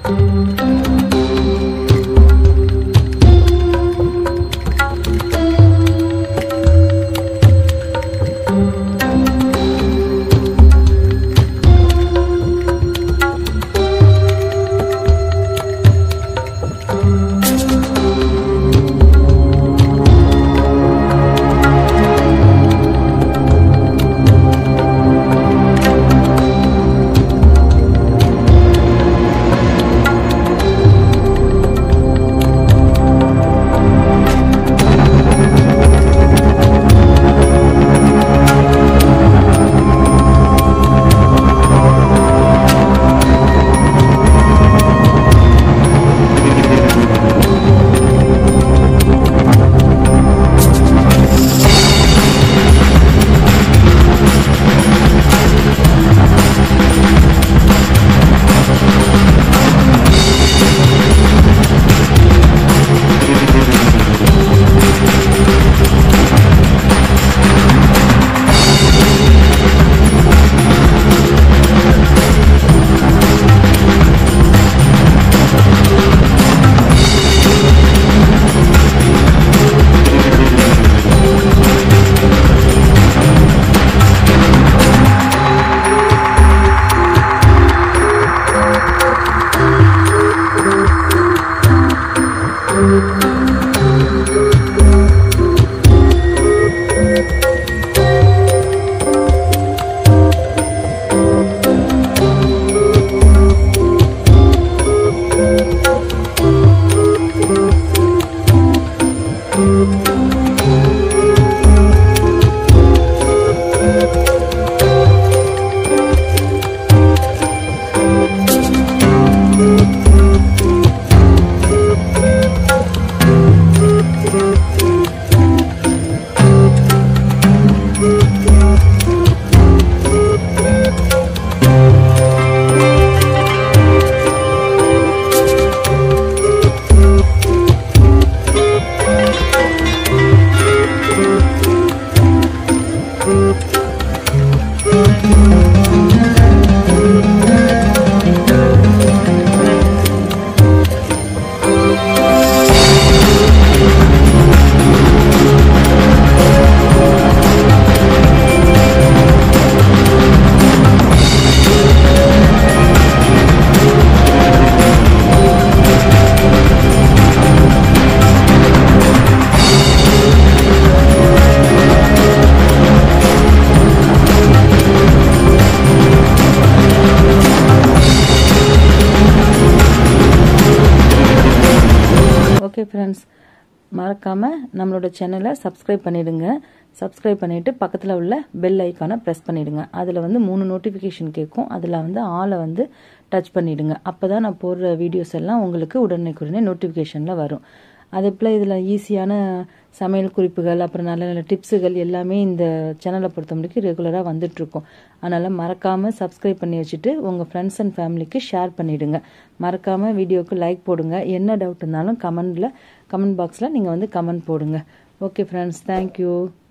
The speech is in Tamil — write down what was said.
ஓகே ஃப்ரெண்ட்ஸ் மறக்காமல் நம்மளோட சேனலை சப்ஸ்கிரைப் பண்ணிடுங்க சப்ஸ்கிரைப் பண்ணிவிட்டு பக்கத்தில் உள்ள பெல் ஐக்கானை ப்ரெஸ் பண்ணிவிடுங்க அதில் வந்து மூணு நோட்டிஃபிகேஷன் கேட்கும் அதில் வந்து ஆளை வந்து டச் பண்ணிவிடுங்க அப்போ தான் நான் போடுற வீடியோஸ் எல்லாம் உங்களுக்கு உடனே நோட்டிஃபிகேஷனில் வரும் அதே போல் இதில் ஈஸியான சமையல் குறிப்புகள் அப்புறம் நல்ல நல்ல டிப்ஸுகள் எல்லாமே இந்த சேனலை பொறுத்த முடிக்கும் ரெகுலராக வந்துட்டுருக்கும் அதனால் மறக்காமல் சப்ஸ்கிரைப் பண்ணி வச்சுட்டு உங்கள் ஃப்ரெண்ட்ஸ் அண்ட் ஃபேமிலிக்கு ஷேர் பண்ணிவிடுங்க மறக்காமல் வீடியோவுக்கு லைக் போடுங்க என்ன டவுட் இருந்தாலும் கமெண்டில் கமெண்ட் பாக்ஸில் நீங்கள் வந்து கமெண்ட் போடுங்க ஓகே ஃப்ரெண்ட்ஸ் தேங்க்யூ